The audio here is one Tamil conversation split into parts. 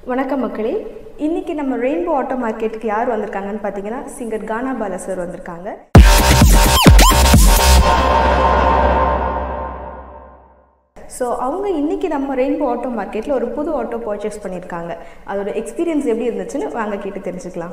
வணக்கம் மக்களே இன்னைக்கு நம்ம ரெயின்போ ஆட்டோ மார்க்கெட்டுக்கு யார் வந்திருக்காங்கன்னு பார்த்தீங்கன்னா சிங்கர் கானா பாலா சார் வந்திருக்காங்க ஸோ அவங்க இன்னைக்கு நம்ம ரெயின்போ ஆட்டோ மார்க்கெட்டில் ஒரு புது ஆட்டோ பர்ச்சேஸ் பண்ணியிருக்காங்க அதோட எக்ஸ்பீரியன்ஸ் எப்படி இருந்துச்சுன்னு வாங்க கேட்டு தெரிஞ்சுக்கலாம்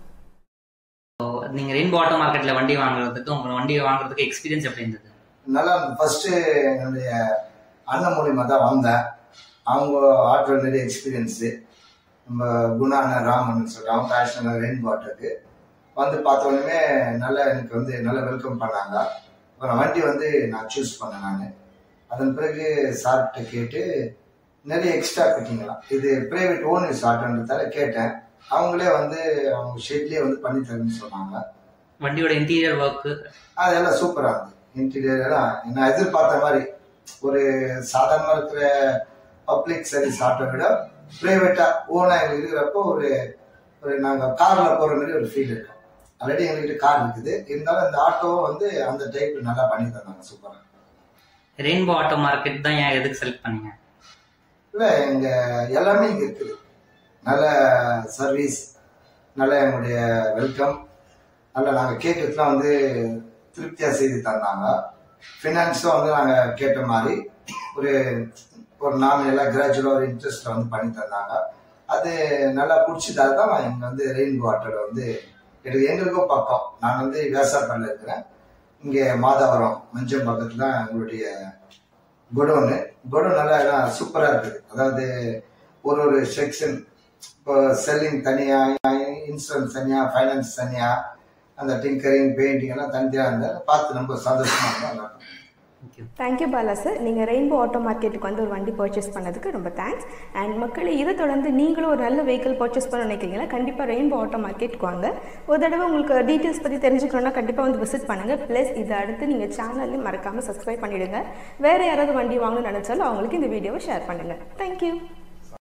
நீங்க ரெயின்போ ஆட்டோ மார்க்கெட்ல வண்டி வாங்குறதுக்கு உங்க வண்டி வாங்குறதுக்கு எக்ஸ்பீரியன்ஸ் எப்படி இருந்தது நல்லா ஃபர்ஸ்ட் என்னுடைய அண்ணன் மூலியமா தான் வந்தேன் அவங்க ஆட்டோ நிறைய எக்ஸ்பீரியன்ஸு நம்ம குணா அண்ணன் ராமன் சொல்லிட்டு அவங்க ஆக்ஷன் ரெயின் வாட்டருக்கு வந்து பார்த்த உடனே நல்லா எனக்கு வந்து நல்லா வெல்கம் பண்ணாங்க அப்புறம் வண்டி வந்து நான் சூஸ் பண்ணேன் நான் அதன் பிறகு சார்கிட்ட கேட்டு நிறைய எக்ஸ்ட்ரா ஃபிட்டிங்கலாம் இது பிரைவேட் ஓன் யூஸ் ஆட்டோன்றதால கேட்டேன் அவங்களே வந்து அவங்க ஷெட்லேயே வந்து பண்ணி தரேன்னு சொன்னாங்க வண்டியோட இன்டீரியர் ஒர்க் அதெல்லாம் சூப்பராக இருந்தது இன்டீரியர் எல்லாம் நான் எதிர்பார்த்த மாதிரி ஒரு சாதாரணமாக இருக்கிற பப்ளிக் சர்வீஸ் ஆட்டோ விட ப்ரைவேட்டாக ஓனாக எங்களுக்கு இருக்கிறப்போ ஒரு ஒரு நாங்கள் காரில் போகிற மாதிரி ஒரு ஃபீல் இருக்கும் ஆல்ரெடி எங்ககிட்ட கார் இருக்குது இருந்தாலும் இந்த ஆட்டோ வந்து அந்த டைப் நல்லா பண்ணி தந்தாங்க சூப்பராக ரெயின்போ ஆட்டோ மார்க்கெட் தான் ஏன் எதுக்கு செலக்ட் பண்ணீங்க இல்லை எங்கள் எல்லாமே இங்கே இருக்குது நல்ல சர்வீஸ் நல்ல எங்களுடைய வெல்கம் நல்ல நாங்கள் கேட்கறதுலாம் வந்து திருப்தியாக செய்து தந்தாங்க ஃபினான்ஸும் வந்து நாங்கள் கேட்ட மாதிரி ஒரு ஒரு நாமினலாக கிராஜுவலாக ஒரு இன்ட்ரெஸ்ட்டில் வந்து பண்ணி தந்தாங்க அது நல்லா பிடிச்சதால தான் நான் இங்கே வந்து ரெயின்போ ஆட்டோட வந்து எனக்கு எங்களுக்கும் பக்கம் நான் வந்து வேசாப்பள்ளியில் இருக்கிறேன் இங்கே மாதாவரம் மஞ்சள் பக்கத்தில் தான் எங்களுடைய குடோனு குடோன் நல்லா சூப்பராக இருக்குது அதாவது ஒரு ஒரு செக்ஷன் இப்போ செல்லிங் தனியாக இன்சூரன்ஸ் தனியாக ஃபைனான்ஸ் தனியாக அந்த டிங்கரிங் பெயிண்டிங் எல்லாம் தனியாக இருந்தால் பார்த்து ரொம்ப சந்தோஷமாக இருக்கும் நல்லா இருக்கும். தேங்க்யூ தேங்க்யூ பாலா சார் நீங்கள் ரெயின்போ ஆட்டோ மார்க்கெட்டுக்கு வந்து ஒரு வண்டி பர்ச்சேஸ் பண்ணதுக்கு ரொம்ப தேங்க்ஸ் அண்ட் மக்களே இதை தொடர்ந்து நீங்களும் ஒரு நல்ல வெஹிக்கிள் பர்ச்சேஸ் பண்ண நினைக்கிறீங்கன்னா கண்டிப்பாக ரெயின்போ ஆட்டோ மார்க்கெட்டுக்கு வாங்க ஒரு தடவை உங்களுக்கு டீட்டெயில்ஸ் பற்றி தெரிஞ்சுக்கணும்னா கண்டிப்பாக வந்து விசிட் பண்ணுங்கள் ப்ளஸ் இதை அடுத்து நீங்கள் சேனல்லையும் மறக்காமல் சப்ஸ்கிரைப் பண்ணிவிடுங்க வேறு யாராவது வண்டி வாங்கணும்னு நினச்சாலும் அவங்களுக்கு இந்த வீடியோவை ஷேர் பண்ணுங்கள் தேங்க்யூ